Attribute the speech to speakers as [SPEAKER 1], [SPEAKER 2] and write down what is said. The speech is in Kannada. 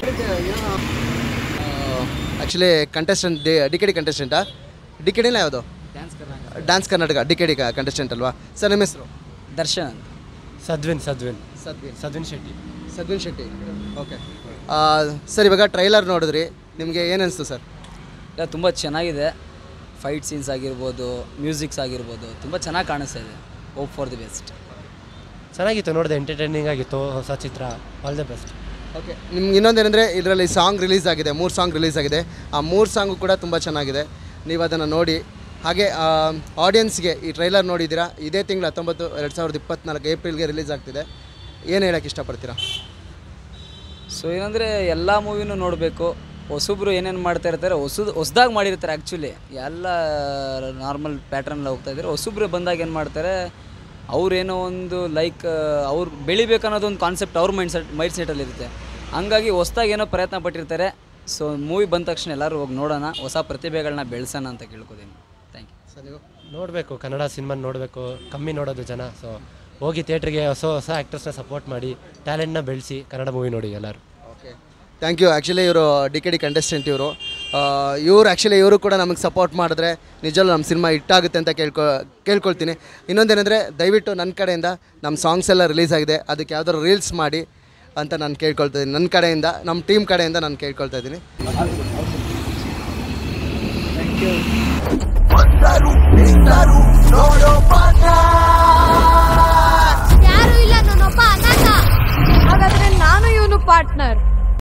[SPEAKER 1] actually contestant D D K D ಕಂಟೆಸ್ಟೆಂಟಾ ಡಿ ಕೆ ಡಿನ ಯಾವುದು dance Karnataka D K D contestant ಅಲ್ವಾ ಸರ್ ನಿಮ್ಮ ಹೆಸರು
[SPEAKER 2] ದರ್ಶನ್
[SPEAKER 3] ಸದ್ವಿನ್ ಸದ್ವಿನ್
[SPEAKER 1] ಸದ್ವಿನ್
[SPEAKER 3] ಸದ್ವಿನ್ ಶೆಟ್ಟಿ
[SPEAKER 1] ಸದ್ವಿನ್ ಶೆಟ್ಟಿ ಓಕೆ ಸರ್ ಇವಾಗ ಟ್ರೈಲರ್ ನೋಡಿದ್ರಿ ನಿಮಗೆ ಏನು ಅನಿಸ್ತು ಸರ್
[SPEAKER 2] ಇಲ್ಲ ತುಂಬ ಚೆನ್ನಾಗಿದೆ ಫೈಟ್ ಸೀನ್ಸ್ ಆಗಿರ್ಬೋದು ಮ್ಯೂಸಿಕ್ಸ್ ಆಗಿರ್ಬೋದು ತುಂಬ ಚೆನ್ನಾಗಿ ಕಾಣಿಸ್ತಾ ಇದೆ ಹೋಪ್ ಫಾರ್ ದಿ ಬೆಸ್ಟ್
[SPEAKER 3] ಚೆನ್ನಾಗಿತ್ತು ನೋಡಿದೆ ಎಂಟರ್ಟೈನಿಂಗ್ ಆಗಿತ್ತು ಹೊಸ ಚಿತ್ರ ಆಲ್ ದ ಬೆಸ್ಟ್
[SPEAKER 1] ಓಕೆ ನಿಮ್ಗೆ ಇನ್ನೊಂದೇನೆಂದರೆ ಇದರಲ್ಲಿ ಸಾಂಗ್ ರಿಲೀಸ್ ಆಗಿದೆ ಮೂರು ಸಾಂಗ್ ರಿಲೀಸ್ ಆಗಿದೆ ಆ ಮೂರು ಸಾಂಗು ಕೂಡ ತುಂಬ ಚೆನ್ನಾಗಿದೆ ನೀವು ಅದನ್ನು ನೋಡಿ ಹಾಗೆ ಆಡಿಯನ್ಸ್ಗೆ ಈ ಟ್ರೈಲರ್ ನೋಡಿದ್ದೀರಾ ಇದೇ ತಿಂಗಳು ಹತ್ತೊಂಬತ್ತು ಎರಡು ಸಾವಿರದ ಇಪ್ಪತ್ನಾಲ್ಕು ಏಪ್ರಿಲ್ಗೆ ರಿಲೀಸ್ ಆಗ್ತಿದೆ ಏನು ಹೇಳೋಕ್ಕೆ ಇಷ್ಟಪಡ್ತೀರಾ
[SPEAKER 2] ಸೊ ಏನಂದರೆ ಎಲ್ಲ ಮೂವಿನೂ ನೋಡಬೇಕು ಹೊಸಬ್ರು ಏನೇನು ಮಾಡ್ತಾ ಇರ್ತಾರೆ ಹೊಸದು ಹೊಸ್ದಾಗಿ ಮಾಡಿರ್ತಾರೆ ಆ್ಯಕ್ಚುಲಿ ಎಲ್ಲ ನಾರ್ಮಲ್ ಪ್ಯಾಟ್ರನಲ್ಲಿ ಹೋಗ್ತಾ ಇದ್ದಾರೆ ಹೊಸಬ್ರು ಬಂದಾಗ ಏನು ಮಾಡ್ತಾರೆ ಅವ್ರೇನೋ ಒಂದು ಲೈಕ್ ಅವ್ರು ಬೆಳಿಬೇಕು ಅನ್ನೋದು ಒಂದು ಕಾನ್ಸೆಪ್ಟ್ ಅವ್ರ ಮೈಂಡ್ ಸೆಟ್ ಮೈಂಡ್ ಸೆಟಲ್ಲಿ ಇರುತ್ತೆ ಹಂಗಾಗಿ ಹೊಸ್ದಾಗಿ ಏನೋ ಪ್ರಯತ್ನ ಪಟ್ಟಿರ್ತಾರೆ ಸೊ ಮೂವಿ ಬಂದ ತಕ್ಷಣ ಎಲ್ಲರೂ ಹೋಗಿ ನೋಡೋಣ ಹೊಸ ಪ್ರತಿಭೆಗಳನ್ನ ಬೆಳೆಸೋಣ ಅಂತ ಕೇಳ್ಕೊತೀನಿ ಥ್ಯಾಂಕ್ ಯು
[SPEAKER 1] ಸರ್ ನೀವು
[SPEAKER 3] ನೋಡಬೇಕು ಕನ್ನಡ ಸಿನಿಮಾ ನೋಡಬೇಕು ಕಮ್ಮಿ ನೋಡೋದು ಜನ ಸೊ ಹೋಗಿ ಥಿಯೇಟ್ರಿಗೆ ಹೊಸ ಹೊಸ ಆ್ಯಕ್ಟರ್ಸ್ನ ಸಪೋರ್ಟ್ ಮಾಡಿ ಟ್ಯಾಲೆಂಟ್ನ ಬೆಳೆಸಿ ಕನ್ನಡ ಮೂವಿ ನೋಡಿ ಎಲ್ಲರೂ
[SPEAKER 1] ಓಕೆ ಥ್ಯಾಂಕ್ ಯು ಆ್ಯಕ್ಚುಲಿ ಇವರು ಡಿ ಕೆ ಡಿ ಕಂಟೆಸ್ಟೆಂಟ್ ಇವರು ಇವ್ರು ಆ್ಯಕ್ಚುಲಿ ಇವರು ಕೂಡ ನಮಗೆ ಸಪೋರ್ಟ್ ಮಾಡಿದ್ರೆ ನಿಜವೂ ನಮ್ಮ ಸಿನಿಮಾ ಹಿಟ್ಟಾಗುತ್ತೆ ಅಂತ ಕೇಳ್ಕೊ ಕೇಳ್ಕೊಳ್ತೀನಿ ಇನ್ನೊಂದೇನೆಂದರೆ ದಯವಿಟ್ಟು ನನ್ನ ಕಡೆಯಿಂದ ನಮ್ಮ ಸಾಂಗ್ಸ್ ಎಲ್ಲ ರಿಲೀಸ್ ಆಗಿದೆ ಅದಕ್ಕೆ ಯಾವ್ದಾದ್ರು ರೀಲ್ಸ್ ಮಾಡಿ ಅಂತ ನಾನು ಕೇಳ್ಕೊಳ್ತಾ ಇದ್ದೀನಿ ನನ್ನ ಕಡೆಯಿಂದ ನಮ್ಮ ಟೀಮ್ ಕಡೆಯಿಂದ ನಾನು ಕೇಳ್ಕೊಳ್ತಾ ಇದ್ದೀನಿ
[SPEAKER 4] ಯಾರು ಇಲ್ಲ ನಾನೊಬ್ಬ ಅನಾಥ
[SPEAKER 5] ಹಾಗಾದ್ರೆ ನಾನು ಇವನು ಪಾರ್ಟ್ನರ್